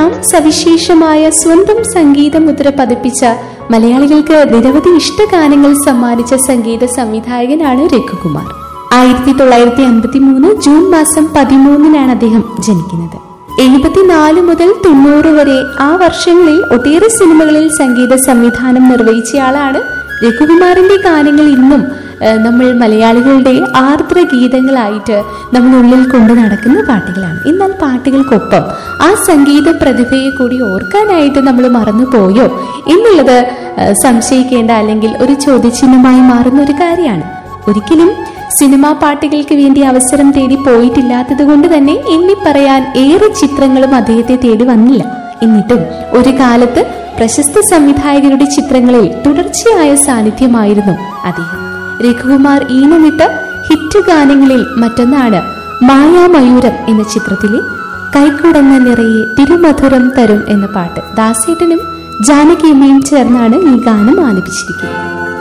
എല്ലാം സവിശേഷമായ സ്വന്തം സംഗീത മുദ്ര പതിപ്പിച്ച മലയാളികൾക്ക് നിരവധി ഇഷ്ടഗാനങ്ങൾ സമ്മാനിച്ച സംഗീത സംവിധായകനാണ് രഘുകുമാർ ആയിരത്തി തൊള്ളായിരത്തി അൻപത്തി മൂന്ന് ജൂൺ മാസം പതിമൂന്നിനാണ് അദ്ദേഹം ജനിക്കുന്നത് എഴുപത്തിനാല് മുതൽ തൊണ്ണൂറ് വരെ ആ വർഷങ്ങളിൽ ഒട്ടേറെ സിനിമകളിൽ സംഗീത സംവിധാനം നിർവഹിച്ചയാളാണ് രഘുകുമാറിന്റെ ഗാനങ്ങൾ ഇന്നും ഏഹ്, നമ്മൾ മലയാളികളുടെ ആർദ്ര ഗീതങ്ങളായിട്ട് നമ്മൾ ഉള്ളിൽ കൊണ്ടു നടക്കുന്ന പാട്ടുകളാണ് എന്നാൽ പാട്ടുകൾക്കൊപ്പം ആ സംഗീത പ്രതിഭയെ കൂടി ഓർക്കാനായിട്ട് നമ്മൾ മറന്നുപോയോ എന്നുള്ളത് ഏഹ്, സംശയിക്കേണ്ട അല്ലെങ്കിൽ ഒരു ചോദ്യചിഹ്നമായി മാറുന്ന ഒരു കാര്യമാണ് ഒരിക്കലും സിനിമാ പാട്ടുകൾക്ക് വേണ്ടി അവസരം തേടി പോയിട്ടില്ലാത്തത് കൊണ്ട് തന്നെ എണ്ണി പറയാൻ ഏറെ ചിത്രങ്ങളും അദ്ദേഹത്തെ തേടി വന്നില്ല എന്നിട്ടും ഒരു കാലത്ത് പ്രശസ്ത സംവിധായകരുടെ ചിത്രങ്ങളിൽ തുടർച്ചയായ സാന്നിധ്യമായിരുന്നു അദ്ദേഹം രഘുകുമാർ ഈണമിട്ട ഹിറ്റ് ഗാനങ്ങളിൽ മറ്റൊന്നാണ് മായാമയൂരം എന്ന ചിത്രത്തിലെ കൈക്കുടങ്ങ നിറയെ തിരുമധുരം തരും എന്ന പാട്ട് ദാസേട്ടനും ജാനകിയമ്മയും ചേർന്നാണ് ഈ ഗാനം ആലപിച്ചിരിക്കുന്നത്